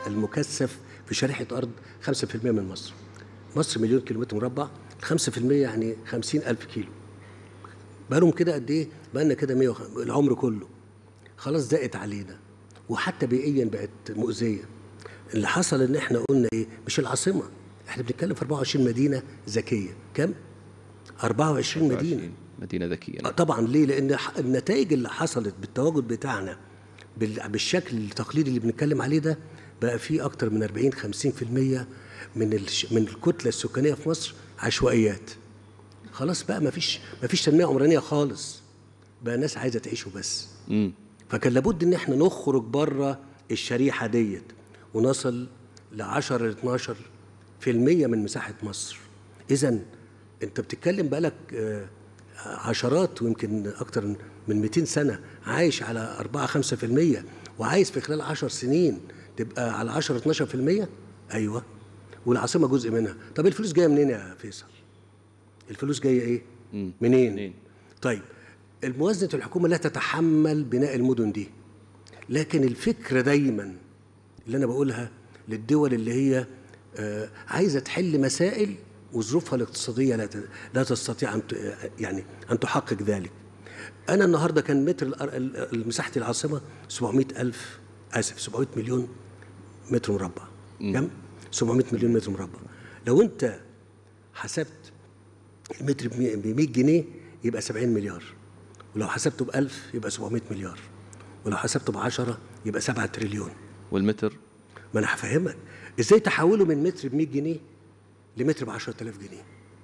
المكثف في شريحه ارض 5% من مصر مصر مليون كيلومتر مربع 5% يعني 50000 كيلو بقالهم كده قد ايه بقالنا كده 100 العمر كله خلاص ضاقت علينا وحتى بيئيا بقت مؤذيه اللي حصل ان احنا قلنا ايه مش العاصمه احنا بنتكلم في 24 مدينه ذكيه كم 24 مدينه 20 مدينة ذكية آه نعم. طبعا ليه لان ح- النتائج اللي حصلت بالتواجد بتاعنا بال- بالشكل التقليدي اللي بنتكلم عليه ده بقى فيه اكتر من 40 50% من الش- من الكتله السكانيه في مصر عشوائيات خلاص بقى ما فيش ما فيش تنميه عمرانيه خالص بقى الناس عايزه تعيش وبس مم. فكان لابد ان احنا نخرج بره الشريحه ديت ونصل ل 10 ل 12 في المية من مساحه مصر اذا انت بتتكلم بقالك آه، عشرات ويمكن اكتر من 200 سنه عايش على 4 5% وعايز في خلال 10 سنين تبقى على 10 12% ايوه والعاصمه جزء منها طب الفلوس جايه منين يا فيصل الفلوس جايه ايه مم. منين منين؟ طيب الموازنه الحكومه لا تتحمل بناء المدن دي لكن الفكره دايما اللي انا بقولها للدول اللي هي آه، عايزه تحل مسائل وظروفها الاقتصاديه لا ت- لا تستطيع ان ت- يعني ان تحقق ذلك. انا النهارده كان متر الأر- ال- ال- مساحه العاصمه 700 الف اسف 700 مليون متر مربع كم؟ 700 مليون متر مربع لو انت حسبت المتر ب 100 جنيه يبقى 70 مليار ولو حسبته ب 1000 يبقى 700 مليار ولو حسبته ب 10 يبقى 7 تريليون والمتر ما انا هفهمك ازاي تحوله من متر ب 100 جنيه لمتر ب 10000 جنيه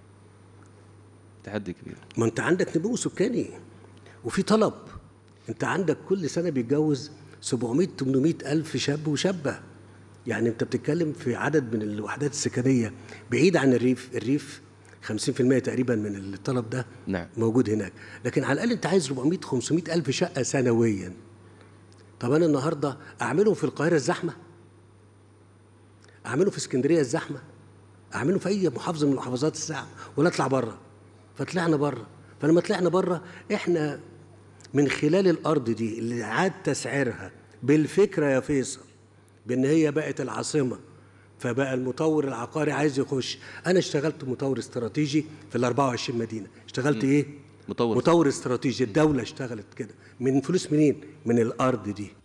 تحدي كبير ما انت عندك نمو سكاني وفي طلب انت عندك كل سنه بيتجوز 700 800 الف شاب وشابه يعني انت بتتكلم في عدد من الوحدات السكنيه بعيد عن الريف الريف 50% تقريبا من الطلب ده نعم. موجود هناك لكن على الاقل انت عايز 400 500 الف شقه سنويا طب انا النهارده اعملهم في القاهره الزحمه اعمله في اسكندريه الزحمه اعمله في اي محافظه من محافظات الزحمه ولا اطلع بره فطلعنا بره فلما طلعنا بره احنا من خلال الارض دي اللي عاد تسعيرها بالفكره يا فيصل بان هي بقت العاصمه فبقى المطور العقاري عايز يخش انا اشتغلت مطور استراتيجي في ال 24 مدينه اشتغلت ايه مطور. مطور استراتيجي الدوله اشتغلت كده من فلوس منين من الارض دي